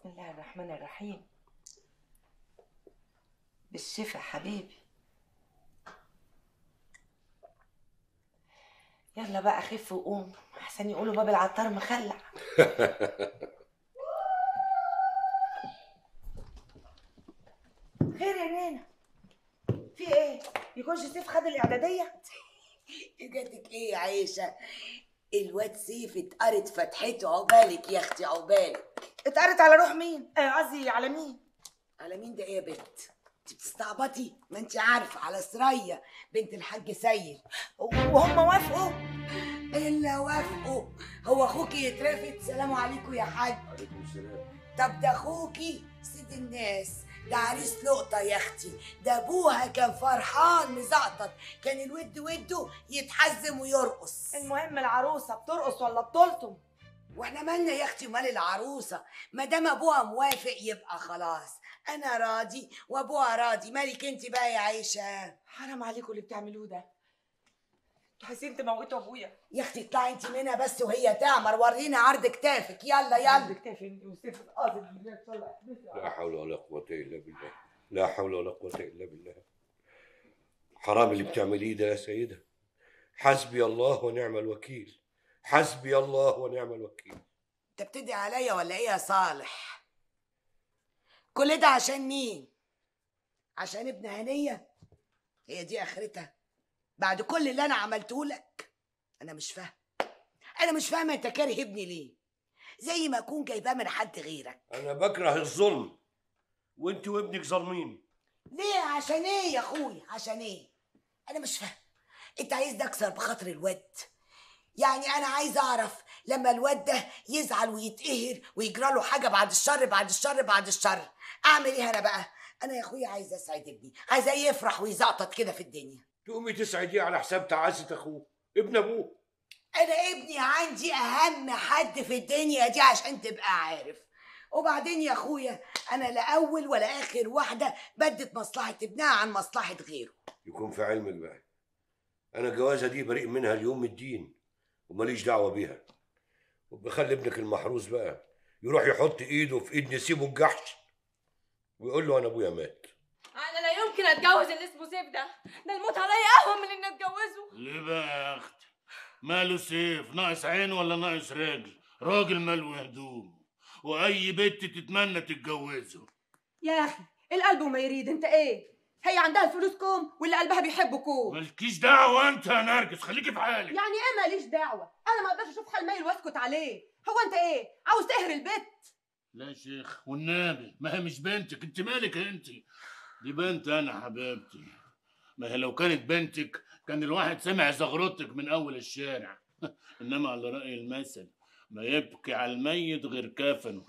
بسم الله الرحمن الرحيم بالشفا حبيبي يلا بقى خف وقوم احسن يقولوا باب العطار مخلع خير يا نانا في ايه يكونش سيف خد الاعداديه جاتك ايه يا عيشة الواد سيف اتقرت فتحته عقبالك يا اختي عقبالك اتقرت على روح مين آه، قصدي على مين على مين ده ايه يا بنت انت بتستعبطي ما انت عارفه على سرية بنت الحاج سيد وهم وافقوا الا وافقوا هو اخوكي يترفد سلام عليكم يا حاج عليكم السلام طب ده اخوكي سيد الناس ده عريس لقطة يا اختي ده ابوها كان فرحان مزقطط كان الود وده يتحزم ويرقص المهم العروسه بترقص ولا بتلطم واحنا مالنا يا اختي ومال العروسه ما دام ابوها موافق يبقى خلاص انا راضي وابوها راضي مالك انت بقى يا عيشه حرام عليكم اللي بتعملوه ده انتوا عايزين تموتوا ابويا يا اختي اطلعي انت منها بس وهي تعمر ورينا عرض كتافك يلا يلا كتافي وسيف القاضي بالله طلع لا حول ولا قوة إلا بالله لا حول ولا قوة إلا بالله حرام اللي بتعمليه ده يا سيدة حسبي الله ونعم الوكيل حسبي الله ونعم الوكيل انت بتدعي عليا ولا ايه يا صالح كل ده عشان مين عشان ابن هنيه هي دي اخرتها بعد كل اللي انا عملته لك انا مش فاهم انا مش فاهمه انت كاره ابني ليه زي ما اكون جايباه من حد غيرك أنا بكره الظلم وأنت وابنك ظالمين ليه عشان ايه يا اخويا عشان ايه انا مش فاهم انت عايز اكسر بخاطر الواد يعني انا عايز اعرف لما الواد ده يزعل ويتقهر ويجرى له حاجه بعد الشر بعد الشر بعد الشر اعمل ايه انا بقى انا يا اخويا عايز اسعد ابني عايزاه يفرح ويزقطط كده في الدنيا تقومي تسعديه على حساب تعاسة أخوه ابن أبوه انا ابني عندي اهم حد في الدنيا دي عشان تبقى عارف وبعدين يا اخويا انا لا اول ولا اخر واحده بدت مصلحه ابنها عن مصلحه غيره يكون في علمك بقى أنا الجوازة دي بريء منها اليوم من الدين وماليش دعوة بيها وبخلي ابنك المحروس بقى يروح يحط إيده في إيد نسيبه الجحش ويقول له أنا أبويا مات انا لا يمكن اتجوز اللي اسمه سيف ده ده الموت عليا اهون من ان اتجوزه ليه بقى يا اختي ماله سيف ناقص عين ولا ناقص رجل راجل ماله هدوم واي بنت تتمنى تتجوزه يا اخي القلب وما يريد انت ايه هي عندها الفلوس كوم واللي قلبها بيحبه كوم مالكيش دعوه انت يا نرجس خليكي في حالك يعني ايه ماليش دعوه انا ما اقدرش اشوف حال مايل واسكت عليه هو انت ايه عاوز تقهر البيت لا يا شيخ والنبي ما هي مش بنتك انت مالك انت دي بنت انا حبيبتي ما هي لو كانت بنتك كان الواحد سمع زغرتك من اول الشارع انما على راي المثل ما يبكي على الميت غير كفنه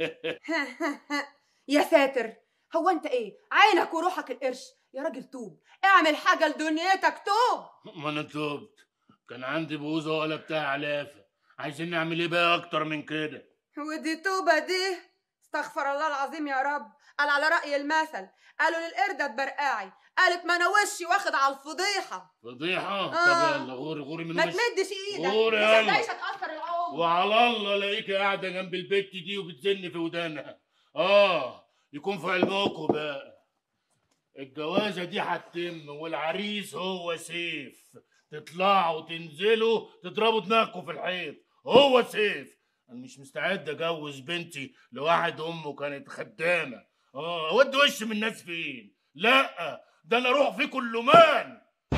يا ساتر هو انت ايه عينك وروحك القرش يا راجل توب اعمل حاجه لدنيتك توب ما انا تبت كان عندي بوزه ولا بتاع علافه عايزين نعمل ايه بقى اكتر من كده ودي توبة دي استغفر الله العظيم يا رب قال على رأي المثل قالوا للقردة تبرقعي قالت ما انا وشي واخد على الفضيحة فضيحه آه. طب يلا غوري غوري من ما وشي تمدش ايدك غوري مش يلا. هتلاقيش هتأثر العمر وعلى الله الاقيك قاعده جنب البت دي وبتزن في ودانها اه يكون في علمكم بقى الجوازه دي هتتم والعريس هو سيف تطلعوا وتنزلوا تضربوا دماغكم في الحيط هو سيف انا مش مستعد اجوز بنتي لواحد امه كانت خدامه اه اودي وش من الناس فين لا ده انا اروح فيكم اللمان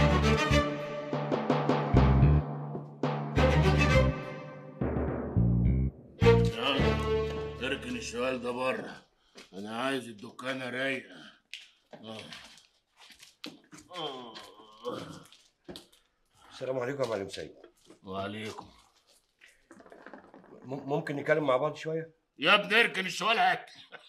يلا اركن الشوال ده بره انا عايز الدكانه رايقه آه. آه. السلام عليكم يا معلم سيد وعليكم م- ممكن نتكلم مع بعض شوية يا ابني اركن الشوال هات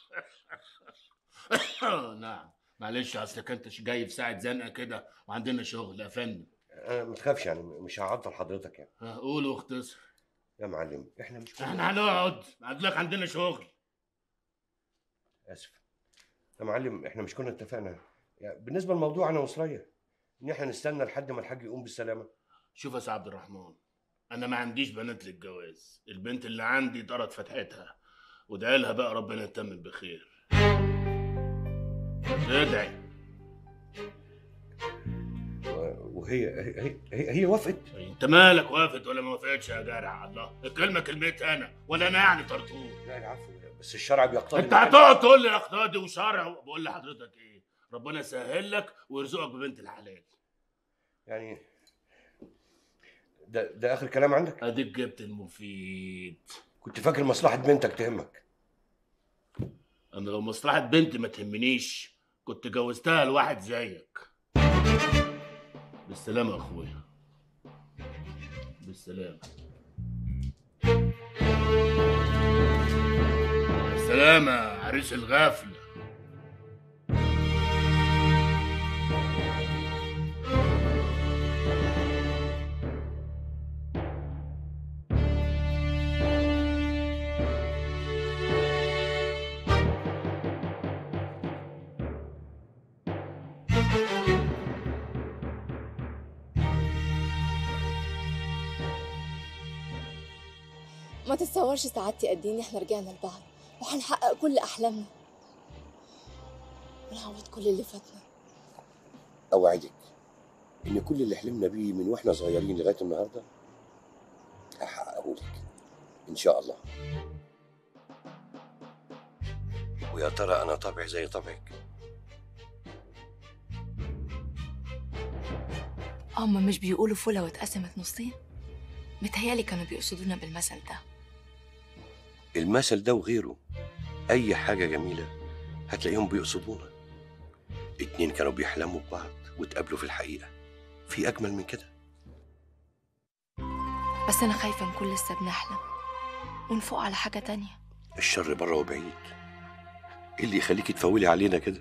نعم معلش اصلك انت ش- جاي في ساعه زنقه كده وعندنا شغل يا فندم أنا ما تخافش يعني مش هعطل حضرتك يعني ها، قول واختصر يا معلم احنا مش كنا- احنا هنقعد لك عندنا شغل اسف يا معلم احنا مش كنا اتفقنا يعني بالنسبه للموضوع انا وسرية ان احنا نستنى لحد ما الحاج يقوم بالسلامه شوف يا سي عبد الرحمن انا ما عنديش بنات للجواز البنت اللي عندي طرت فتحتها وادعي لها بقى ربنا يتمم بخير ادعي و- وهي هي, هي, هي وافقت انت مالك وافت ولا ما وافقتش يا جارع الله الكلمه كلمتي انا ولا انا يعني طرطور لا العفو بس الشرع بيقتضي انت هتقعد تقول لي اقتاضي وشرع بقول لحضرتك ايه ربنا يسهل لك ويرزقك ببنت الحلال يعني ده ده اخر كلام عندك اديك جبت المفيد كنت فاكر مصلحه بنتك تهمك انا لو مصلحه بنتي ما تهمنيش كنت جوزتها لواحد زيك بالسلامه يا اخويا بالسلامه بالسلامه يا عريس الغفله ما تتصورش سعادتي قد ايه ان احنا رجعنا لبعض وهنحقق كل احلامنا ونعوض كل اللي فاتنا اوعدك ان كل اللي حلمنا بيه من واحنا صغيرين لغايه النهارده هحققه لك ان شاء الله ويا ترى انا طبعي زي طبعك هما مش بيقولوا فولة واتقسمت نصين متهيالي كانوا بيقصدونا بالمثل ده المثل ده وغيره اي حاجه جميله هتلاقيهم بيقصدونا اتنين كانوا بيحلموا ببعض واتقابلوا في الحقيقه في اجمل من كده بس انا خايفة نكون لسه بنحلم ونفوق على حاجة تانية الشر بره وبعيد ايه اللي يخليكي تفولي علينا كده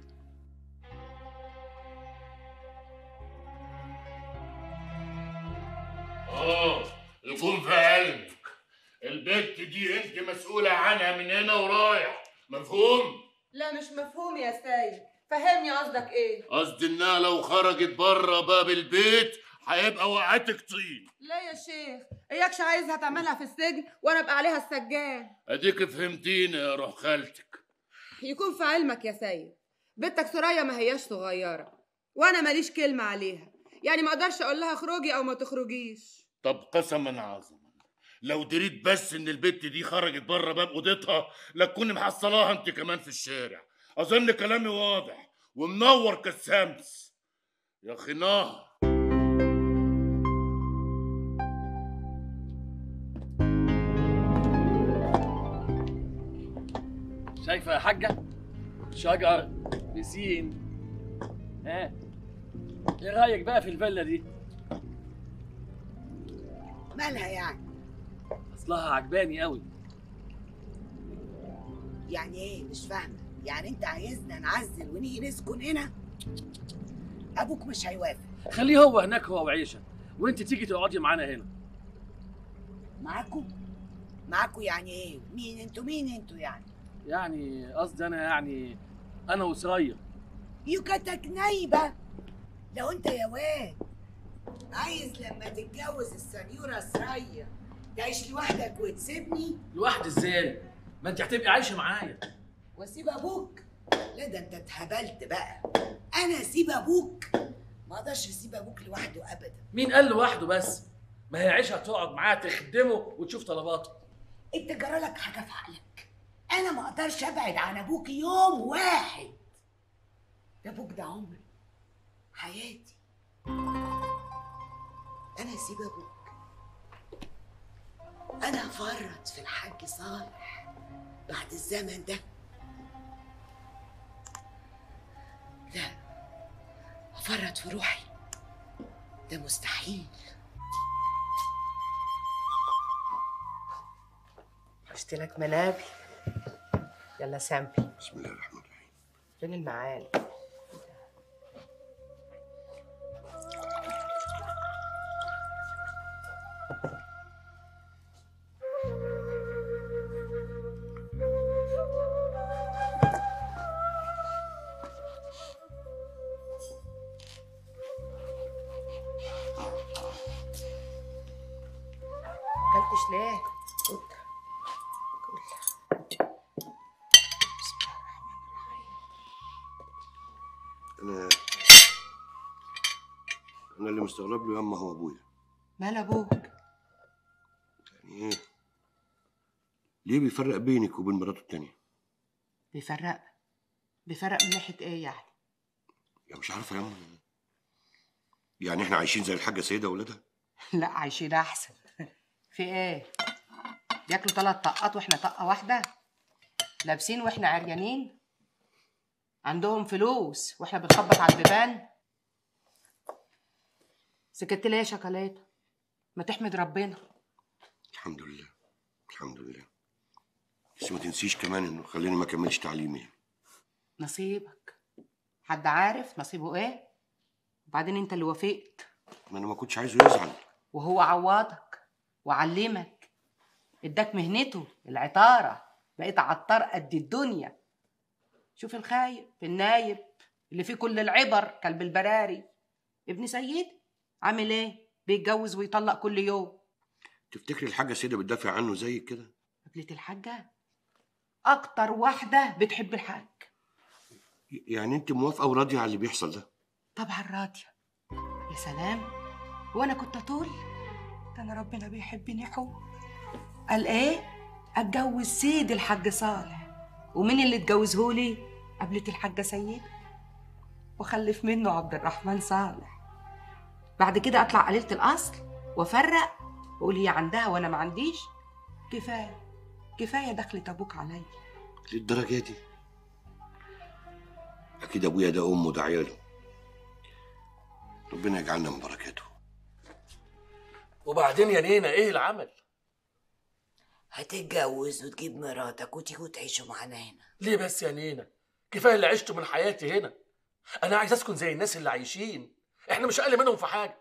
اه يكون في علمك البت دي انت مسؤوله عنها من هنا ورايح مفهوم لا مش مفهوم يا سيد فهمني قصدك ايه قصدي انها لو خرجت بره باب البيت هيبقى وقعتك طين لا يا شيخ اياكش عايزها تعملها في السجن وانا ابقى عليها السجان اديك فهمتيني يا روح خالتك يكون في علمك يا سيد بنتك سوريا ما هياش صغيره وانا ماليش كلمه عليها يعني ما اقدرش اقول لها اخرجي او ما تخرجيش طب قسما عظما لو دريت بس ان البت دي خرجت بره باب اوضتها لا تكوني محصلاها انت كمان في الشارع اظن كلامي واضح ومنور كالشمس يا اخي نهر شايفة يا حاجة؟ شجر بسين ها ايه رأيك بقى في الفيلا دي؟ مالها يعني اصلها عجباني قوي يعني ايه مش فاهمه يعني انت عايزنا نعزل ونيجي نسكن هنا ابوك مش هيوافق خليه هو هناك هو وعيشة وانت تيجي تقعدي معانا هنا معاكوا معاكوا يعني ايه مين انتوا مين انتوا يعني يعني قصدي انا يعني انا وسرية يوكتك نايبه لو انت يا واد عايز لما تتجوز السنيوره سرية تعيش لوحدك وتسيبني لوحدي ازاي؟ ما انت هتبقي عايشة معايا واسيب ابوك لا ده انت اتهبلت بقى انا اسيب ابوك ما اقدرش اسيب ابوك لوحده ابدا مين قال لوحده بس؟ ما هي عيشة هتقعد معاه تخدمه وتشوف طلباته انت جرالك حاجه في عقلك انا ما اقدرش ابعد عن ابوك يوم واحد ده ابوك ده عمري حياتي انا اسيب ابوك انا افرط في الحاج صالح بعد الزمن ده لا افرط في روحي ده مستحيل عشت لك منابي يلا سامبي بسم الله الرحمن الرحيم فين المعالي اكلتش ليه؟ كل كل انا اللي مستغرب له ياما هو ابويا مال ابوك يعني ايه ليه بيفرق بينك وبين مراته التانية بيفرق بيفرق من ناحيه ايه يعني يا مش عارفه ياما يعني احنا عايشين زي الحاجه سيده واولادها لا عايشين احسن في ايه بياكلوا ثلاث طقات واحنا طقه واحده لابسين واحنا عريانين عندهم فلوس واحنا بنخبط على البيبان سكت ليه يا شوكولاته ما تحمد ربنا الحمد لله الحمد لله بس ما تنسيش كمان انه خليني ما اكملش تعليمي نصيبك حد عارف نصيبه ايه وبعدين انت اللي وافقت ما انا ما كنتش عايزه يزعل وهو عوضك وعلمك اداك مهنته العطارة بقيت عطار قد الدنيا شوف الخايب النايب اللي فيه كل العبر كلب البراري ابن سيد عامل ايه بيتجوز ويطلق كل يوم تفتكري الحاجه سيده بتدافع عنه زيك كده قبلة الحاجة اكتر واحدة بتحب الحاج يعني انت موافقه وراضيه على اللي بيحصل ده طبعا راضية يا سلام وانا كنت اطول ده انا ربنا بيحبني حب قال ايه اتجوز سيد الحاج صالح ومين اللي اتجوزهولي قبلة الحاجة سيد وخلف منه عبد الرحمن صالح بعد كده اطلع قليلة الاصل وافرق واقول هي عندها وانا ما عنديش كفايه كفايه دخلة ابوك عليا للدرجه دي اكيد ابويا ده امه ده عياله ربنا يجعلنا من بركاته وبعدين يا نينا ايه العمل هتتجوز وتجيب مراتك وتيجوا تعيشوا معانا هنا ليه بس يا نينا كفايه اللي عشته من حياتي هنا انا عايز اسكن زي الناس اللي عايشين احنا مش اقل منهم في حاجه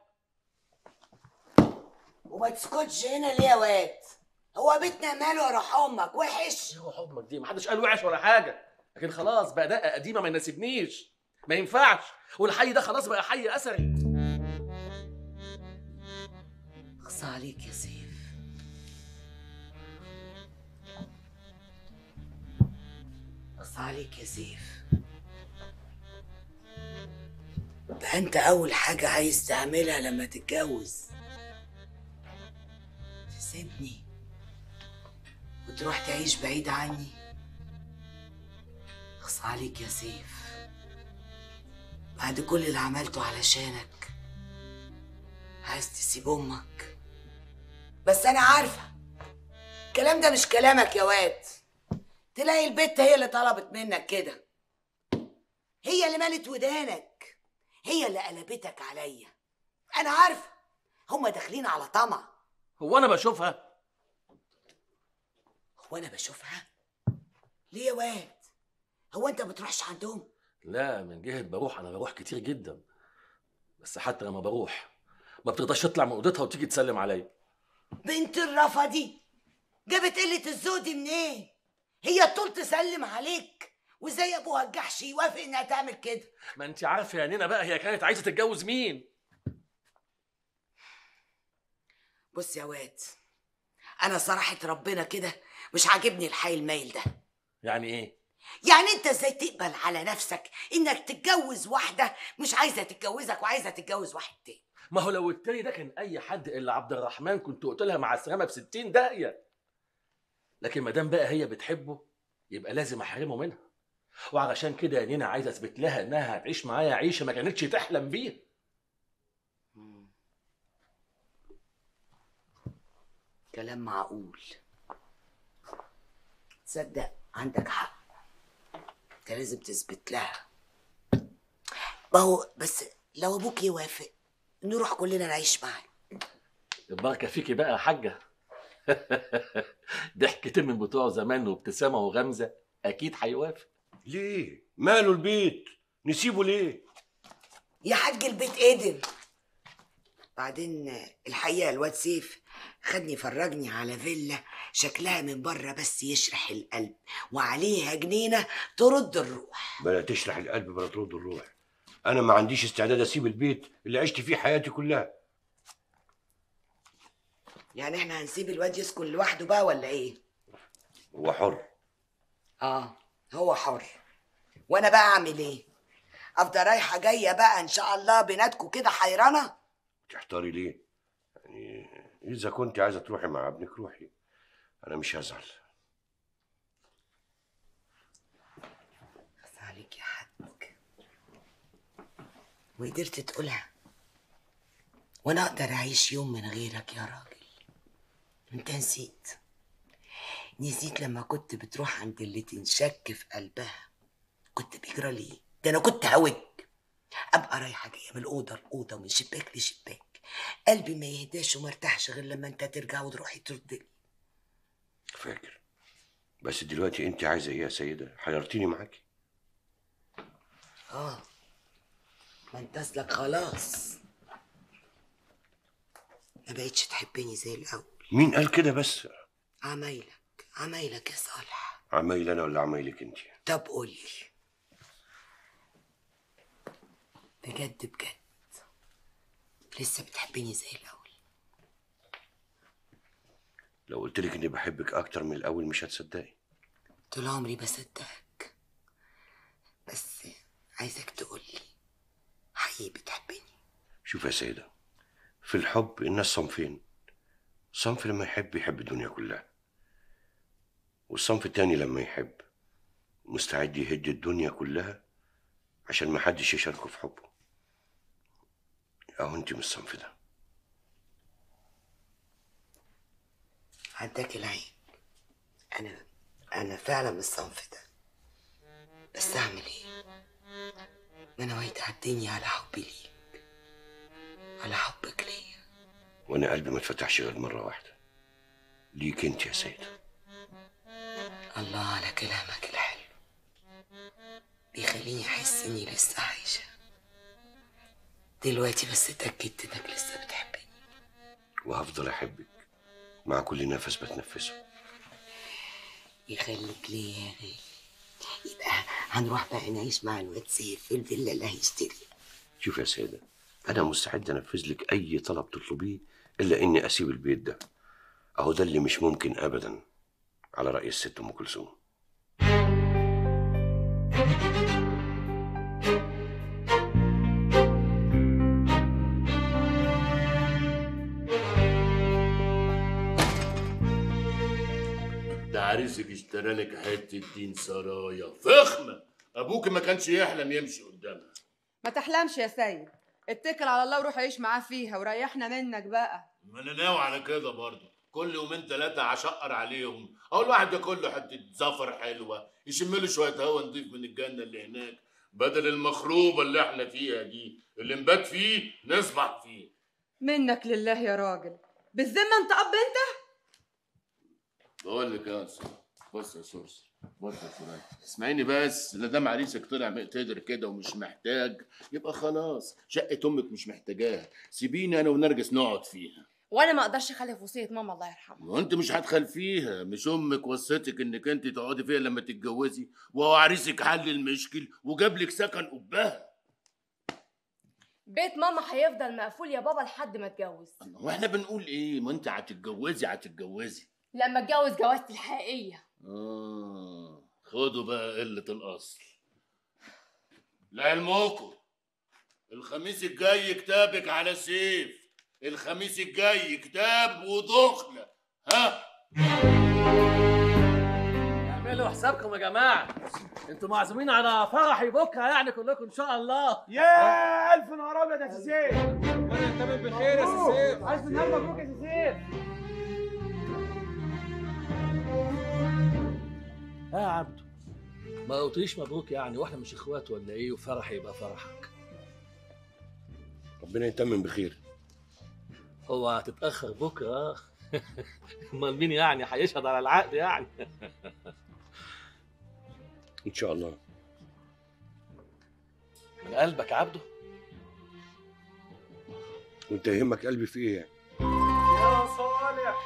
وما تسكتش هنا ليه يا واد هو بيتنا ماله يا روح امك وحش روح امك دي محدش قال وحش ولا حاجه لكن خلاص بقى دقه قديمه ما يناسبنيش ما ينفعش والحي ده خلاص بقى حي اثري اخصى عليك يا سيف اخصى عليك يا سيف ده انت اول حاجة عايز تعملها لما تتجوز تسيبني وتروح تعيش بعيد عني اخصى عليك يا سيف بعد كل اللي عملته علشانك عايز تسيب امك بس انا عارفه الكلام ده مش كلامك يا واد تلاقي البت هي اللي طلبت منك كده هي اللي مالت ودانك هي اللي قلبتك عليا انا عارفه هما داخلين على طمع هو انا بشوفها هو انا بشوفها ليه يا واد هو انت بتروحش عندهم لا من جهه بروح انا بروح كتير جدا بس حتى لما بروح ما بتقدرش تطلع من اوضتها وتيجي تسلم عليا بنت الرفا دي جابت قلة الذوق دي منين؟ هي طول تسلم عليك وازاي ابوها الجحش يوافق انها تعمل كده؟ ما انت عارفه يا نينا بقى هي كانت عايزه تتجوز مين بص يا واد انا صراحة ربنا كده مش عاجبني الحي المايل ده يعني ايه يعني انت ازاي تقبل على نفسك انك تتجوز واحدة مش عايزة تتجوزك وعايزة تتجوز واحد تاني ما هو لو التاني ده كان اي حد الا عبد الرحمن كنت قلت لها مع السلامه ب 60 داهيه لكن ما دام بقى هي بتحبه يبقى لازم احرمه منها وعلشان كده يا نينا عايز اثبت لها انها هتعيش معايا عيشه ما كانتش تحلم بيها كلام معقول تصدق عندك حق انت لازم تثبت لها ما هو بس لو ابوك يوافق نروح كلنا نعيش معاه البركه فيكي بقى يا حاجه ضحكتين من بتوع زمان وابتسامه وغمزه اكيد هيوافق ليه ماله البيت نسيبه ليه يا حاج البيت قدم بعدين الحقيقه الواد سيف خدني فرجني على فيلا شكلها من بره بس يشرح القلب وعليها جنينه ترد الروح بلا تشرح القلب بلا ترد الروح انا ما عنديش استعداد اسيب البيت اللي عشت فيه حياتي كلها يعني احنا هنسيب الواد يسكن لوحده بقى ولا ايه هو حر اه هو حر وانا بقى اعمل ايه افضل رايحه جايه بقى ان شاء الله بيناتكم كده حيرانه تحتاري ليه يعني اذا كنت عايزه تروحي مع ابنك روحي انا مش هزعل بس عليك يا حاج وقدرت تقولها وانا اقدر اعيش يوم من غيرك يا راجل انت نسيت نسيت لما كنت بتروح عند اللي تنشك في قلبها كنت بيجرى لي ده انا كنت هوج ابقى رايحه جايه من الاوضه لاوضه ومن شباك لشباك قلبي ما يهداش وما ارتاحش غير لما انت ترجع وتروحي ترد لي فاكر بس دلوقتي انت عايزه ايه يا سيده حيرتيني معاكي اه ما انت اصلك خلاص ما بقتش تحبني زي الاول مين قال كده بس عمايلك عمايلك يا صالح عمايل انا ولا عمايلك انت طب قولي بجد بجد لسه بتحبني زي الاول لو قلت لك اني بحبك اكتر من الاول مش هتصدقي طول عمري بصدقك بس عايزك تقولي حقيقي بتحبني شوف يا سيدة في الحب الناس صنفين صنف لما يحب يحب الدنيا كلها والصنف التاني لما يحب مستعد يهد الدنيا كلها عشان ما حدش يشاركه في حبه اهو انت من الصنف ده عداك العين انا انا فعلا من الصنف ده بس اعمل ايه ما انا وعيت على الدنيا على حبي ليك على حبك ليا وانا قلبي ما اتفتحش غير مرة واحدة ليك انت يا سيدة الله على كلامك الحلو بيخليني احس اني لسه عايشه دلوقتي بس اتاكدت انك لسه بتحبني وهفضل احبك مع كل نفس بتنفسه يخليك ليا يا غالي يبقى هنروح بقى نعيش مع الواد سيف في الفيلا اللي هيشتريها شوف يا سيدة أنا مستعد أنفذ لك أي طلب تطلبيه إلا إني أسيب البيت ده أهو ده اللي مش ممكن أبدا على رأي الست أم كلثوم ده عريسك اشترى لك حته دين سرايا فخمه ابوك ما كانش يحلم يمشي قدامها ما تحلمش يا سيد اتكل على الله وروح عيش معاه فيها وريحنا منك بقى ما انا ناوي على كده برضه كل يومين ثلاثة هشقر عليهم أو الواحد ياكل له حتة زفر حلوة يشم له شوية هوا نضيف من الجنة اللي هناك بدل المخروبة اللي احنا فيها دي اللي نبات فيه نصبح فيه منك لله يا راجل بالذمة انت اب انت بقول لك يا أنسة بص يا سوس بص يا سوري اسمعيني بس لا دام عريسك طلع مقتدر كده ومش محتاج يبقى خلاص شقة أمك مش محتاجاها سيبيني أنا ونرجس نقعد فيها وانا ما اقدرش اخالف وصيه ماما الله يرحمها وانت مش هتخلفيها مش امك وصتك انك انت تقعدي فيها لما تتجوزي وهو عريسك حل المشكل وجاب لك سكن قبها بيت ماما هيفضل مقفول يا بابا لحد ما اتجوز واحنا بنقول ايه ما انت هتتجوزي هتتجوزي لما اتجوز جوازتي الحقيقيه اه خدوا بقى قلة الاصل لعلمكم الخميس الجاي كتابك على سيف الخميس الجاي كتاب ودخلة ها اعملوا حسابكم يا جماعه انتوا معزومين على فرحي بكره يعني كلكم ان شاء الله يا الف نهار ابيض يا سيف ربنا يتمم بالخير يا سيف الف نهار مبروك يا سيف ها يا عبدو ما قلتليش مبروك يعني واحنا مش اخوات ولا ايه وفرحي يبقى فرحك ربنا يتمم بخير هو هتتاخر بكره امال مين يعني هيشهد على العقد يعني إن شاء الله من قلبك يا عبده وأنت يهمك قلبي في إيه يعني؟ يا صالح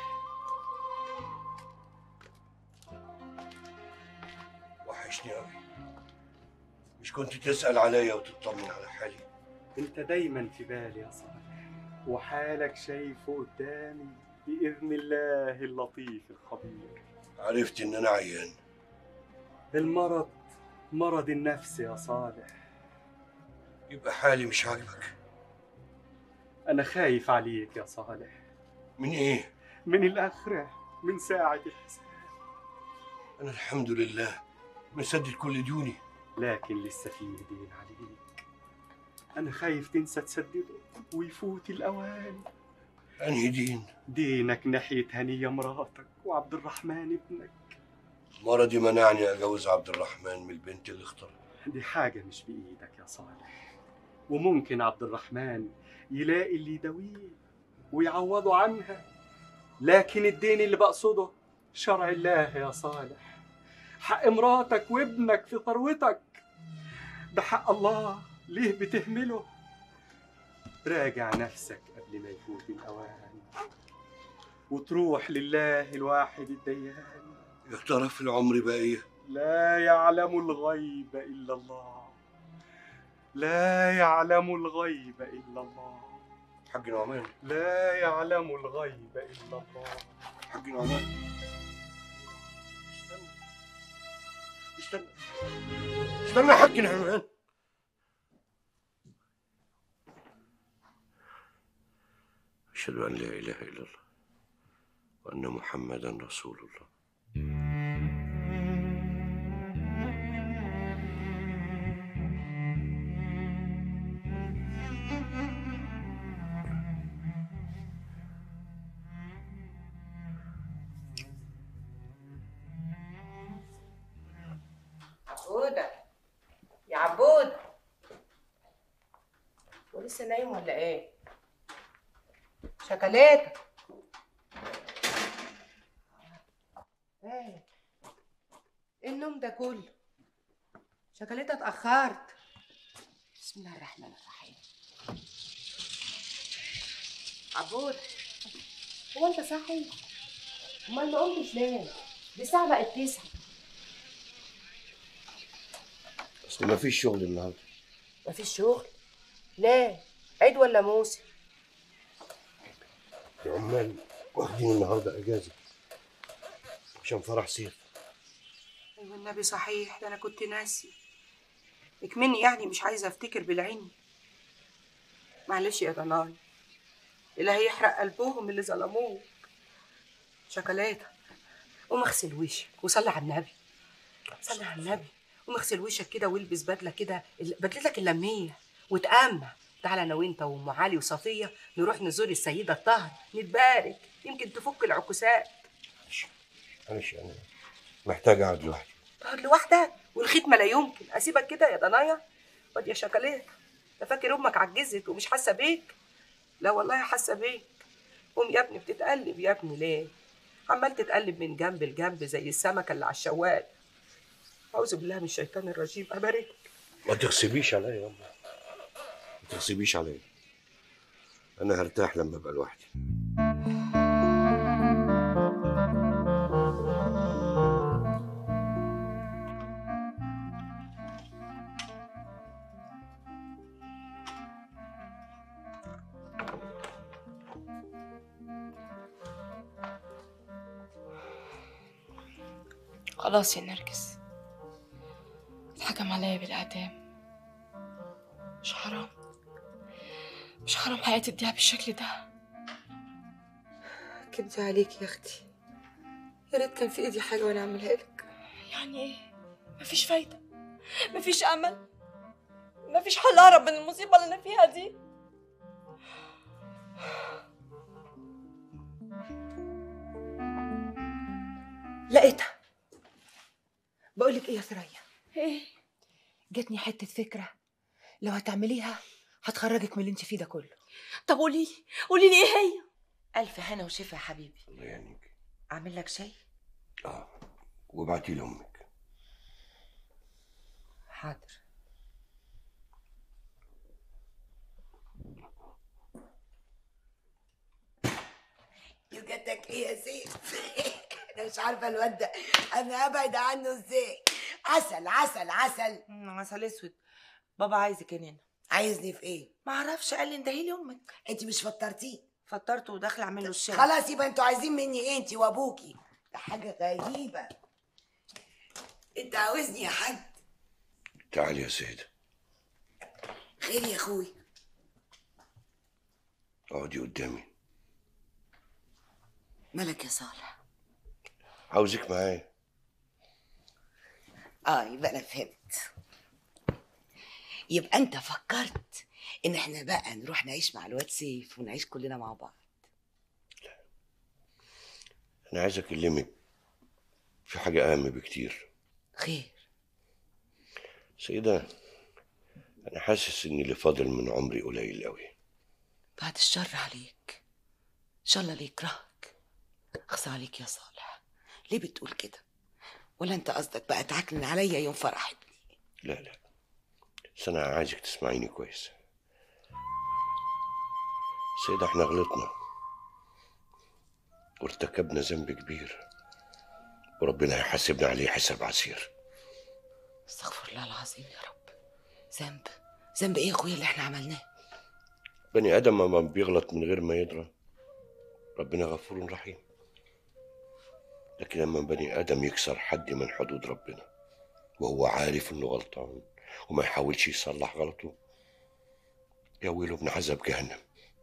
وحشني قوي مش كنت تسأل عليا وتطمن على حالي انت دايما في بالي يا صالح وحالك شايفه قدامي باذن الله اللطيف الخبير عرفت إن أنا عيان المرض مرض النفس يا صالح يبقى حالي مش عاجبك أنا خايف عليك يا صالح من ايه من الآخرة من ساعة الحساب انا الحمد لله مسدد كل ديوني لكن لسه في دين عليك أنا خايف تنسى تسدده ويفوت الأوان انهي دين دينك ناحية هنية مراتك وعبد الرحمن ابنك مرضي منعني اجوز عبد الرحمن من البنت اللي اختارها دي حاجة مش بإيدك يا صالح وممكن عبد الرحمن يلاقي اللي يداويه ويعوضه عنها لكن الدين اللي بقصده شرع الله يا صالح حق مراتك وابنك في ثروتك ده حق الله ليه بتهمله راجع نفسك قبل ما يفوت الأوان وتروح لله الواحد الديان يا ترى في العمر بقيه لا يعلم الغيب إلا الله لا يعلم الغيب إلا الله حاج نعمان لا يعلم الغيب إلا الله حاج نعمان استنى استنى استنى يا حاج نعمان أشهد أن لا إله إلا الله وأن محمدا رسول الله عبودة يا عبود ولسه نايم ولا ايه؟ شوكولاتة ايه ايه النوم ده كله؟ شوكولاتة اتأخرت بسم الله الرحمن الرحيم عبود هو انت صاحي؟ امال ما قمتش ليه؟ دي الساعة بقت تسعة أصل ما فيش شغل النهاردة مفيش شغل؟ ليه؟ عيد ولا موسم؟ العمال واخدين النهاردة أجازة عشان فرح سيف ايوه النبي صحيح ده انا كنت ناسي اكمني يعني مش عايزه افتكر بالعين معلش يا ضناي اللي هيحرق قلبهم اللي ظلموك شوكولاته قوم اغسل وشك وصلي على النبي صلي على النبي قوم اغسل وشك كده والبس بدله كده ال- بدلتك اللميه وتأمى تعالى انا وانت وام علي وصفيه نروح نزور السيده الطاهر نتبارك يمكن تفك العكوسات معلش أنا محتاج أقعد لوحدي تقعد لوحدك والختمه لا يمكن اسيبك كده يا ضنايا واد يا شوكولاته انت فاكر امك عجزت ومش حاسه بيك لا والله حاسه بيك قوم يا ابني بتتقلب يا ابني ليه عمال تتقلب من جنب لجنب زي السمكه اللي على الشوال اعوذ بالله من الشيطان الرجيم ابارك ما تغصبيش عليا يا أمي ما تغصبيش عليا أنا هرتاح لما أبقى لوحدي خلاص يا نرجس اتحكم عليا بالإعدام مش حرام مش حرام حياتي تضيع بالشكل ده كدبت عليك يا اختي يا ريت كان في ايدي حاجه وانا اعملها لك يعني ايه مفيش فايدة مفيش أمل مفيش حل أهرب من المصيبة اللي أنا فيها دي لقيتها بقولك ايه يا ثريا ايه جاتني حته فكره لو هتعمليها هتخرجك من اللي انت فيه ده كله طب قولي لي قولي لي ايه هي الف هنا وشفا يا حبيبي الله يعينك اعمل لك شاي آه وابعتي لأمك حاضر يوجتك ايه يا سيف انا مش عارفه الواد ده انا ابعد عنه ازاي عسل عسل عسل عسل اسود بابا عايزك هنا عايزني في ايه ما اعرفش قال لي اندهي امك انت مش فطرتيه فطرته وداخله اعمل له الشاي خلاص يبقى انتوا عايزين مني ايه انت وابوكي ده حاجه غريبه انت عاوزني يا حاج تعالي يا سيدة خير يا اخوي اقعدي قدامي مالك يا صالح عاوزك معايا اه يبقى انا فهمت يبقى انت فكرت ان احنا بقى نروح نعيش مع الواد سيف ونعيش كلنا مع بعض انا عايز اكلمك في حاجه اهم بكتير خير سيدة انا حاسس ان اللي فاضل من عمري قليل قوي بعد الشر عليك ان شاء الله اللي يكرهك اخصى عليك يا صالح ليه بتقول كده ولا انت قصدك بقى تعكنن عليا يوم فرح ابني لا لا بس انا عايزك تسمعيني كويس سيدة احنا غلطنا وارتكبنا ذنب كبير وربنا هيحاسبنا عليه حساب عسير استغفر الله العظيم يا رب ذنب ذنب ايه يا اخويا اللي احنا عملناه بني ادم ما بيغلط من غير ما يدرى ربنا غفور رحيم لكن لما بني ادم يكسر حد من حدود ربنا وهو عارف انه غلطان وما يحاولش يصلح غلطه يا ويله من عذاب جهنم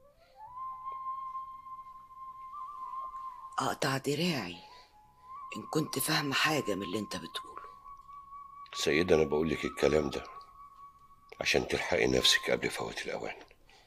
اقطع دراعي ان كنت فاهمه حاجه من اللي انت بتقوله سيدة أنا بقول لك الكلام ده عشان تلحقي نفسك قبل فوات الأوان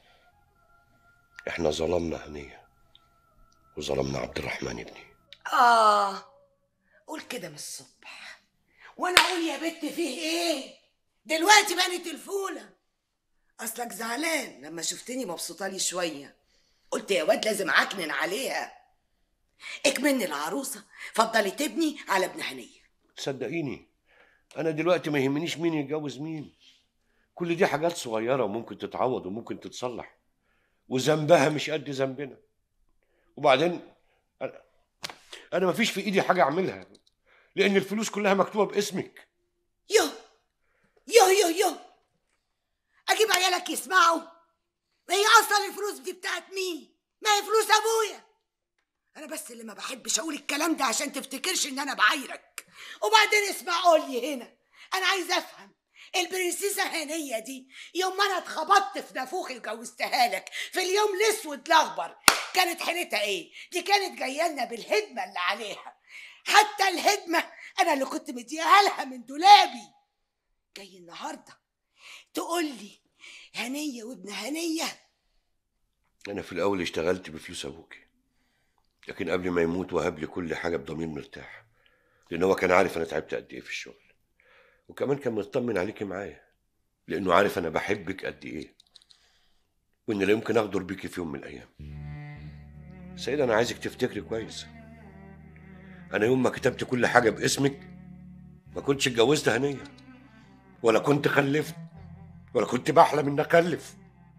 إحنا ظلمنا هنية وظلمنا عبد الرحمن ابني اه قول كده من الصبح وانا اقول يا بت فيه ايه دلوقتي بنت الفوله اصلك زعلان لما شفتني مبسوطه لي شويه قلت يا واد لازم اعكنن عليها اكملني العروسه فضلي تبني على ابن هنيه صدقيني أنا دلوقتي ما يهمنيش مين يتجوز مين كل دي حاجات صغيرة وممكن تتعوض وممكن تتصلح وذنبها مش قد ذنبنا وبعدين أنا أنا ما فيش في إيدي حاجة أعملها لأن الفلوس كلها مكتوبة باسمك يو يو يو يو اجيب عيالك يسمعوا ما هي اصلا الفلوس دي بتاعت مين ما هي فلوس ابويا انا بس اللي ما بحبش اقول الكلام ده عشان تفتكرش ان انا بعايرك وبعدين اسمع قول لي هنا انا عايز افهم البرنسيسة هنية دي يوم ما انا اتخبطت في نافوخي وجوزتها لك في اليوم الاسود الاخضر كانت حيلتها ايه؟ دي كانت جايه لنا بالهدمه اللي عليها حتى الهدمه انا اللي كنت مديها لها من دولابي جاي النهارده تقول لي هنيه وابن هنيه أنا في الأول اشتغلت بفلوس أبوكي لكن قبل ما يموت وهب لي كل حاجة بضمير مرتاح لأن هو كان عارف أنا تعبت قد إيه في الشغل وكمان كان مطمن عليكي معايا لأنه عارف أنا بحبك قد إيه وإن لا يمكن أغدر بيكي في يوم من الأيام سيدة أنا عايزك تفتكري كويس أنا يوم ما كتبت كل حاجة باسمك ما كنتش اتجوزت هنية ولا كنت خلفت ولا كنت بحلم إني أخلف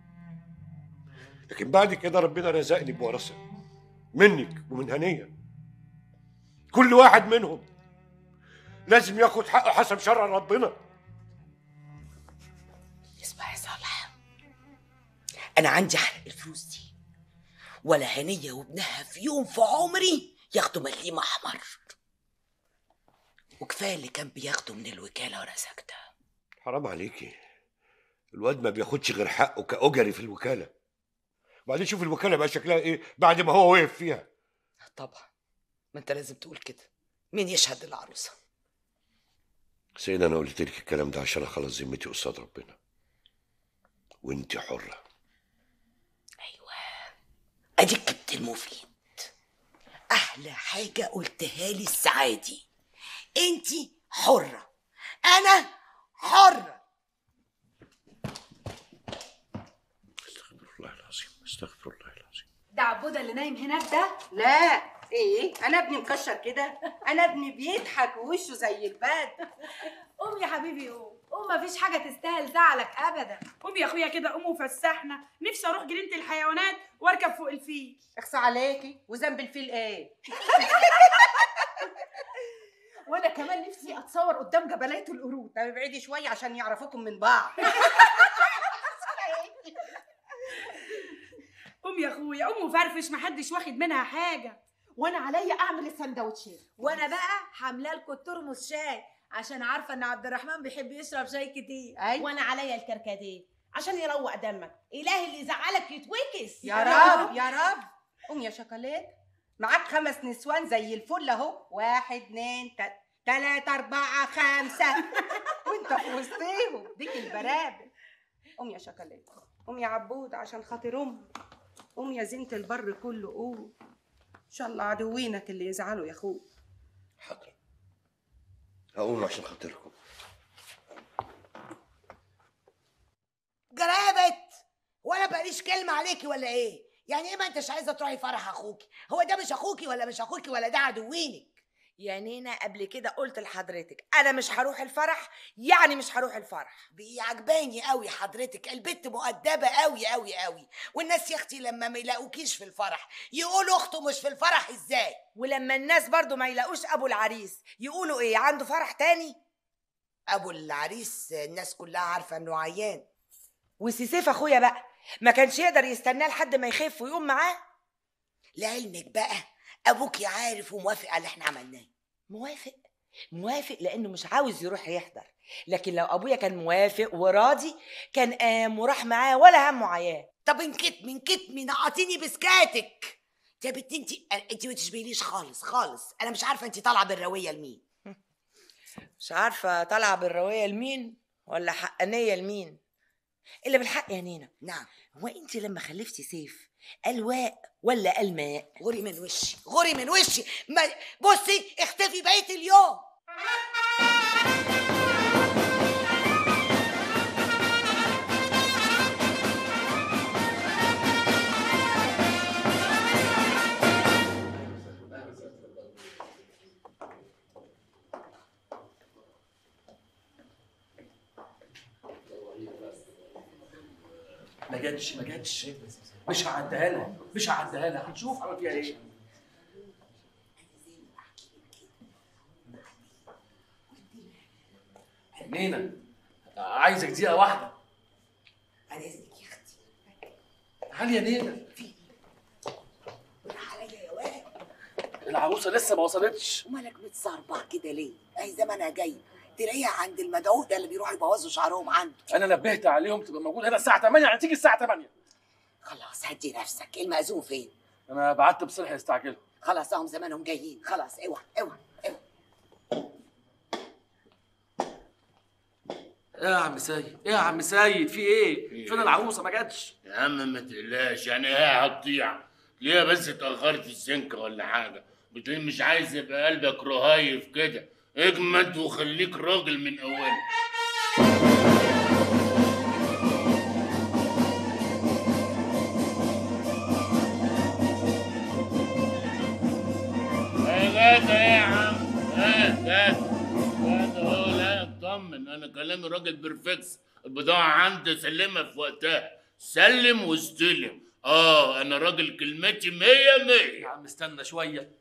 لكن بعد كده ربنا رزقني بورثة منك ومن هنية كل واحد منهم لازم ياخد حقه حسب شرع ربنا اسمع يا صالح انا عندي حرق الفلوس دي ولا هنيه وابنها في يوم في عمري ياخدوا مليم احمر وكفايه اللي كان بياخده من الوكاله وانا ساكته حرام عليكي الواد ما بياخدش غير حقه كأجري في الوكالة وبعدين شوف الوكالة بقى شكلها ايه بعد ما هو وقف فيها طبعا ما انت لازم تقول كده مين يشهد العروسه سيدة أنا قلت لك الكلام ده عشان أخلص ذمتي قصاد ربنا وأنت حرة ايوه اديك جبت المفيد احلى حاجه قلتها لي السعادي انت حره انا حره استغفر الله العظيم استغفر الله العظيم ده عبودة اللي نايم هناك ده لا ايه انا ابني مكشر كده انا ابني بيضحك ووشه زي البدر قوم يا حبيبي قوم قوم مفيش حاجه تستاهل زعلك ابدا قوم يا اخويا كده قوم وفسحنا نفسي اروح جنينه الحيوانات واركب فوق الفيل اخصى عليكي وذنب الفيل ايه وانا كمان نفسي اتصور قدام جبلات القرود طب ابعدي شويه عشان يعرفوكم من بعض قوم يا اخويا قوم وفرفش محدش واخد منها حاجه وانا عليا اعمل السندوتشات وانا بقى حامله لكم ترمس شاي عشان عارفه ان عبد الرحمن بيحب يشرب شاي كتير أيوة. وانا عليا الكركديه عشان يروق دمك إلهي اللي يزعلك يتوكس يا رب يا رب قوم يا شوكولات معاك خمس نسوان زي الفل اهو واحد اتنين تل- تلاتة أربعة خمسة وانت في وسطيهم ديك البرابر قوم يا شوكولات قوم يا عبود عشان خاطر أمي قوم يا زينة البر كله قوم إن شاء الله عدوينك اللي يزعلوا يا أخوي حاضر هقوم عشان خاطركم جرابت ولا بقاليش كلمه عليكي ولا ايه يعني ايه ما انتش عايزه تروحي فرح اخوكي هو ده مش اخوكي ولا مش اخوكي ولا ده عدوينك يا نينا قبل كده قلت لحضرتك انا مش هروح الفرح يعني مش هروح الفرح بقي عجباني قوي حضرتك البت مؤدبه قوي قوي قوي والناس يا اختي لما ما يلاقوكيش في الفرح يقولوا اخته مش في الفرح ازاي ولما الناس برضو ما يلاقوش ابو العريس يقولوا ايه عنده فرح تاني ابو العريس الناس كلها عارفه انه عيان وسيسيف اخويا بقى ما كانش يقدر يستناه لحد ما يخف ويقوم معاه لعلمك بقى ابوكي عارف وموافق على اللي احنا عملناه موافق موافق لانه مش عاوز يروح يحضر لكن لو ابويا كان موافق وراضي كان قام وراح معاه ولا همه عياه طب ان كتمي ان كتمي نقطيني بسكاتك يا بنتي انت انت ما تشبهليش خالص خالص انا مش عارفه انت طالعه بالرويه لمين مش عارفه طالعه بالروايه لمين ولا حقانيه لمين الا بالحق يا نينا نعم هو انت لما خلفتي سيف الواء ولا الماء غوري من وشي غوري من وشي ما بصي اختفي بقيه اليوم ما جاتش ما جاتش مش هعديها لها مش هعديها لها هنشوف عمل فيها ايه نينا عايزك دقيقة واحدة انا اذنك يا اختي تعالي يا نينا عليا يا واد العروسة لسه ما وصلتش ومالك متصربع كده ليه؟ اهي زمانها جاي تلاقيها عند المدعو ده اللي بيروحوا يبوظوا شعرهم عنده انا نبهت عليهم تبقى موجود هنا الساعة 8 يعني تيجي الساعة 8 خلاص هدي نفسك المأذون فين؟ انا بعت بصلح يستعجلوا خلاص اهم زمانهم جايين خلاص اوعى اوعى اوعى ايه يا عم سيد ايه يا عم سيد في ايه فين العروسة ما جاتش يا عم ما تقلقش يعني هي هتضيع ليه بس اتأخرت السنكة ولا حاجة بتلاقي مش عايز يبقى قلبك رهايف كده اجمد وخليك راجل من أولك يا جدع يا عم ها جدع جدع اهو لا اطمن انا كلامي راجل بيرفكس البضاعة عندي سلمها في وقتها سلم واستلم اه انا راجل كلمتي مية مية يا عم استنى شوية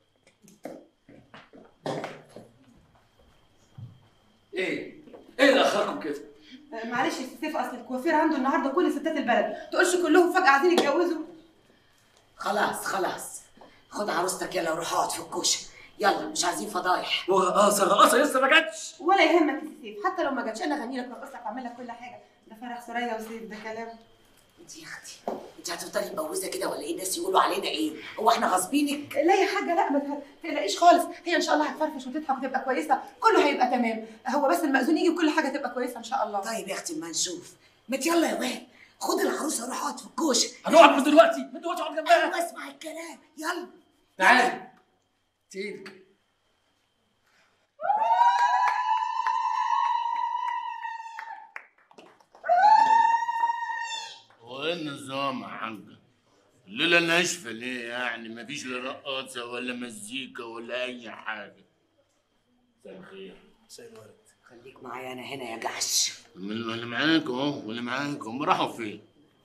ايه ايه اللي اخركم كده معلش يا سيف اصل الكوافير عنده النهارده كل ستات البلد تقولش كلهم فجاه عايزين يتجوزوا خلاص خلاص خد عروستك يلا وروح اقعد في الكوشه يلا مش عايزين فضايح ورقاصة رقاصة لسه ما جاتش ولا يهمك يا سيف حتى لو ما جاتش انا اغني لك وارقص لك واعمل لك كل حاجه ده فرح سوريا وسيف ده كلام انت يا اختي انت هتفضلي مبوزه كده ولا ايه الناس يقولوا علينا ايه هو احنا غاصبينك لا يا حاجه لا ما تقلقيش خالص هي ان شاء الله هتفرفش وتضحك وتبقى كويسه كله هيبقى تمام هو بس المأذون يجي وكل حاجه تبقى كويسه ان شاء الله طيب يا اختي ما نشوف ما يلا يا واد خد العروسه وروح اقعد في الكوشه هنقعد من دلوقتي من دلوقتي اقعد جنبها ايوه اسمع الكلام يلا تعالي ايدك وايه النظام يا حاجة؟ الليلة ناشفة ليه يعني مفيش لا رقاصة ولا مزيكا ولا أي حاجة مساء الخير خليك معايا انا هنا يا جحش من اللي معاك اهو واللي معاك هم راحوا فين؟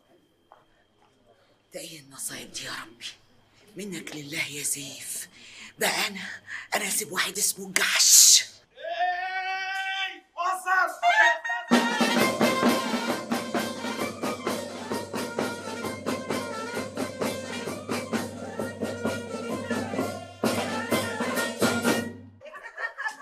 ده ايه النصايب دي يا ربي منك لله يا سيف بقى انا انا اسيب واحد اسمه جحش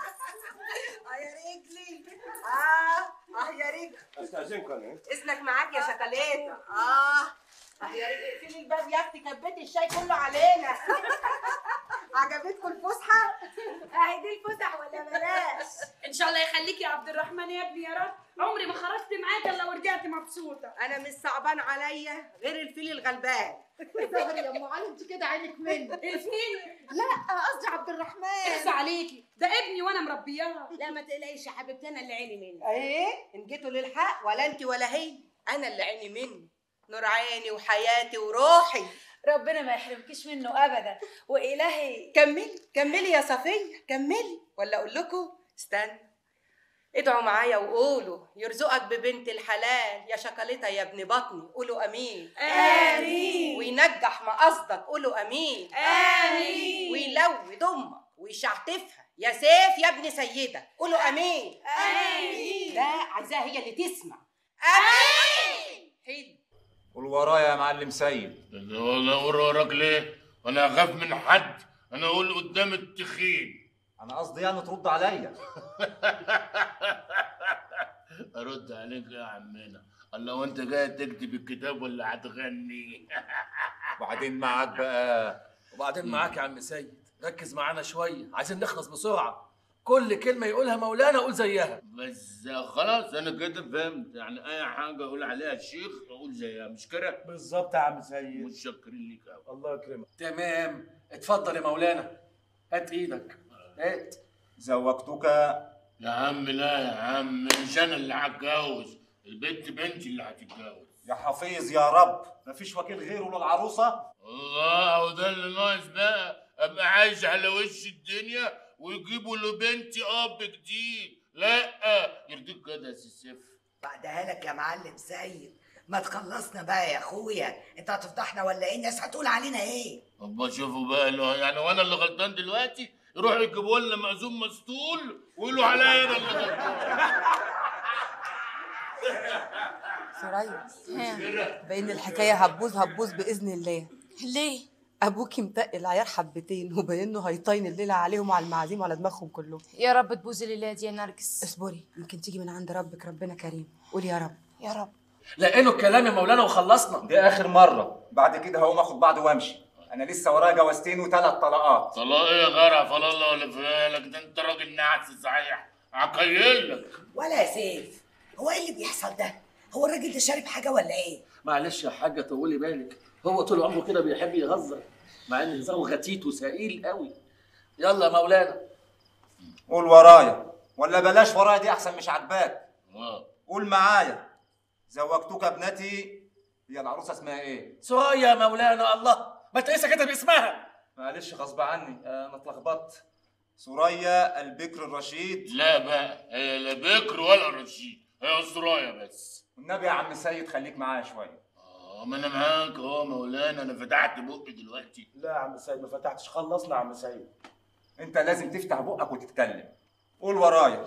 اه يا رجلي اه اه يا رجلي استاذنكم انا اذنك معاك معاك يا شكلاتة اه يا ريت اقفلي الباب يا اختي كبيتي الشاي كله علينا عجبتكم الفسحة؟ اهي دي الفسح ولا بلاش ان شاء الله يخليك يا عبد الرحمن يا ابني يا رب عمري ما خرجت معاك الا ورجعت مبسوطه انا مش صعبان عليا غير الفيل الغلبان ظهري يا ام علي انت كده عينك منه الفيل لا قصدي عبد الرحمن اخفى عليكي ده ابني وانا مربياه لا ما تقلقيش يا حبيبتي انا اللي عيني مني ايه ان جيتوا للحق ولا انت ولا هي انا اللي عيني مني نور عيني وحياتي وروحي ربنا ما يحرمكيش منه ابدا والهي كملي كملي يا صفية كملي ولا اقول لكم استنى ادعوا معايا وقولوا يرزقك ببنت الحلال يا شكلتة يا ابن بطني قولوا امين آمين. وينجح مقصدك قولوا امين آمين. ويلود امك ويشعتفها يا سيف يا ابن سيدة قولوا امين آمين. لا عايزاها هي اللي تسمع امين حلو قول ورايا يا معلم سيد والله اقول وراك ليه؟ انا اخاف من حد انا اقول قدام التخين انا قصدي يعني ترد عليا ارد عليك يا عمنا الله وانت جاي تكتب الكتاب ولا هتغني وبعدين معاك بقى وبعدين معاك يا عم سيد ركز معانا شويه عايزين نخلص بسرعه كل كلمه يقولها مولانا قول زيها بس خلاص انا كده فهمت يعني اي حاجه اقول عليها الشيخ اقول زيها مش كده بالظبط يا عم سيد متشكرين ليك قوي الله يكرمك تمام اتفضل يا مولانا هات ايدك هات زوجتك يا عم لا يا عم مش انا اللي هتجوز البنت بنتي اللي هتتجوز يا حفيظ يا رب مفيش وكيل غيره للعروسه الله وده اللي ناقص بقى ابقى عايش على وش الدنيا ويجيبوا لبنتي اب جديد لا يرضيك كده يا سي سيف بعدها لك يا معلم سيد ما تخلصنا بقى يا اخويا انت هتفضحنا ولا ايه الناس هتقول علينا ايه طب شوفوا بقى اللي هو- يعني وانا اللي غلطان دلوقتي يروحوا يجيبوا لنا مأذون مسطول ويقولوا عليا انا اللي غلطان سوريا بان الحكايه هتبوظ هتبوظ باذن الله ليه ابوكي متقل عيار حبتين وباين انه هيطين الليله عليهم وعلى المعازيم وعلى دماغهم كلهم يا رب تبوظي الليله دي يا نرجس اصبري يمكن تيجي من عند ربك ربنا كريم قولي يا رب يا رب لقينا الكلام يا مولانا وخلصنا دي اخر مره بعد كده هقوم اخد بعض وامشي انا لسه ورايا جوازتين وثلاث طلقات طلاق ايه يا غرع فلا الله ولا فالك ده انت راجل نعس صحيح عقيلك ولا يا سيف هو ايه اللي بيحصل ده هو الراجل ده شارب حاجه ولا ايه معلش يا حاجه طولي بالك هو طول عمره كده بيحب يهزر مع ان هزاره غتيت وسئيل قوي يلا يا مولانا قول ورايا ولا بلاش ورايا دي احسن مش عاجباك اه قول معايا زوجتك ابنتي هي العروسه اسمها ايه سوريا يا مولانا الله ما انت لسه كاتب اسمها معلش غصب عني آه، انا اتلخبطت سوريا البكر الرشيد لا بقى هي لا بكر ولا رشيد هي سرايا بس والنبي يا عم سيد خليك معايا شويه اه ما انا معاك اهو مولانا انا فتحت بقي دلوقتي لا يا عم سيد ما فتحتش خلصنا يا عم سيد انت لازم تفتح بقك وتتكلم قول ورايا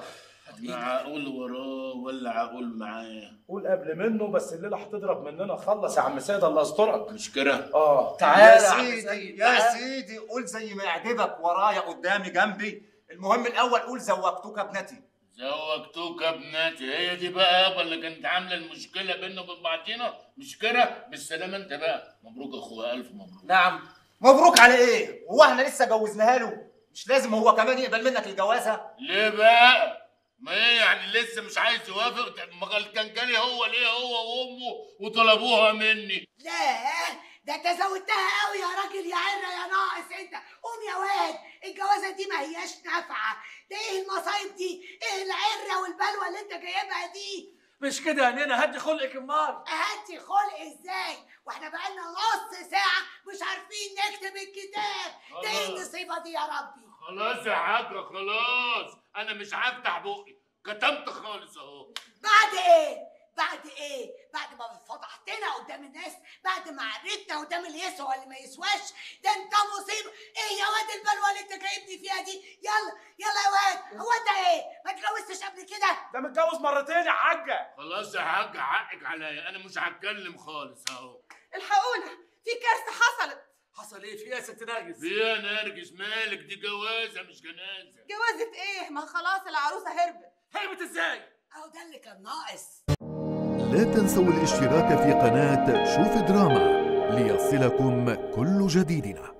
معقول وراه ولا عقول معاه قول قبل منه بس الليله هتضرب مننا خلص يا عم سيد الله يسترك مش كده اه يا سيدي يا سيدي قول زي ما يعجبك ورايا قدامي جنبي المهم الاول قول زوجتك ابنتي زوجتوك ابنتي هي دي بقى يابا اللي كانت عامله المشكله بيننا وبين بعضينا مش كده بالسلامه انت بقى مبروك يا اخويا الف مبروك نعم مبروك على ايه هو احنا لسه جوزناها له مش لازم هو كمان يقبل منك الجوازه ليه بقى ما ايه يعني لسه مش عايز يوافق طب ما قال- كان جالي هو ليه هو وامه وطلبوها مني لا ده انت زودتها قوي يا راجل يا عره يا ناقص انت قوم يا واد الجوازه دي ما هياش نافعه ده ايه المصايب دي ايه العره والبلوه اللي انت جايبها دي مش كده يا نينا هدي خلقك امال هاتي خلق ازاي واحنا بقالنا نص ساعه مش عارفين نكتب الكتاب ده ايه خلاص. النصيبه دي يا ربي خلاص يا حاجه خلاص انا مش هفتح بقي كتمت خالص اهو بعد ايه بعد ايه بعد ما فضحتنا قدام الناس بعد ما عرفتنا قدام اللي يسوى واللي ما يسواش ده انت مصيبه ايه يا واد البلوه اللي انت جايبني فيها دي يلا يلا يا واد هو انت ايه ما اتجوزتش قبل كده ده متجوز مرتين يا حاجه خلاص يا حاجه حقك عليا انا مش هتكلم خالص اهو الحقونا في كارثه حصلت حصل ايه في ايه يا ست نرجس في إيه يا نرجس مالك دي جوازه مش جنازه جوازة ايه ما خلاص العروسه هربت هربت ازاي اهو ده اللي كان ناقص لا تنسوا الاشتراك في قناة شوف دراما ليصلكم كل جديدنا